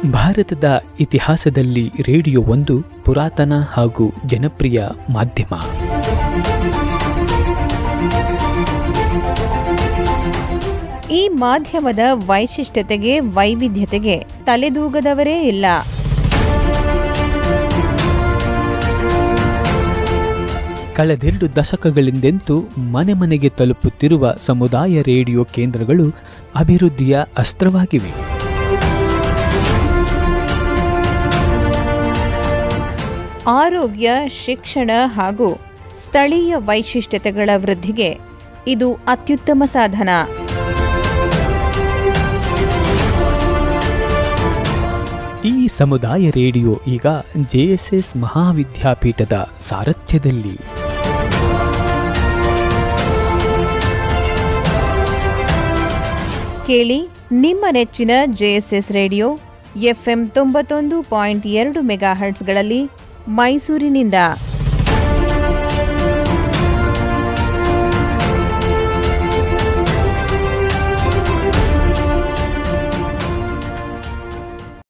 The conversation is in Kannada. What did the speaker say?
ಭಾರತದ ಇತಿಹಾಸದಲ್ಲಿ ರೇಡಿಯೋ ಒಂದು ಪುರಾತನ ಹಾಗೂ ಜನಪ್ರಿಯ ಮಾಧ್ಯಮ ಈ ಮಾಧ್ಯಮದ ವೈಶಿಷ್ಟ್ಯತೆಗೆ ವೈವಿಧ್ಯತೆಗೆ ತಲೆದೂಗದವರೇ ಇಲ್ಲ ಕಳೆದೆರಡು ದಶಕಗಳಿಂದೆಂತೂ ಮನೆ ಮನೆಗೆ ತಲುಪುತ್ತಿರುವ ಸಮುದಾಯ ರೇಡಿಯೋ ಕೇಂದ್ರಗಳು ಅಭಿವೃದ್ಧಿಯ ಅಸ್ತ್ರವಾಗಿವೆ ಆರೋಗ್ಯ ಶಿಕ್ಷಣ ಹಾಗೂ ಸ್ಥಳೀಯ ವೈಶಿಷ್ಟ್ಯತೆಗಳ ವೃದ್ಧಿಗೆ ಇದು ಅತ್ಯುತ್ತಮ ಸಾಧನ ಈ ಸಮುದಾಯ ರೇಡಿಯೋ ಈಗ ಜೆಎಸ್ಎಸ್ ಮಹಾವಿದ್ಯಾಪೀಠದ ಸಾರಥ್ಯದಲ್ಲಿ ಕೇಳಿ ನಿಮ್ಮ ನೆಚ್ಚಿನ ಜೆಎಸ್ಎಸ್ ರೇಡಿಯೋ ಎಫ್ಎಂ ತೊಂಬತ್ತೊಂದು ಪಾಯಿಂಟ್ ಎರಡು ಮೆಗಾಹರ್ಟ್ಸ್ಗಳಲ್ಲಿ ಮೈಸೂರಿನಿಂದ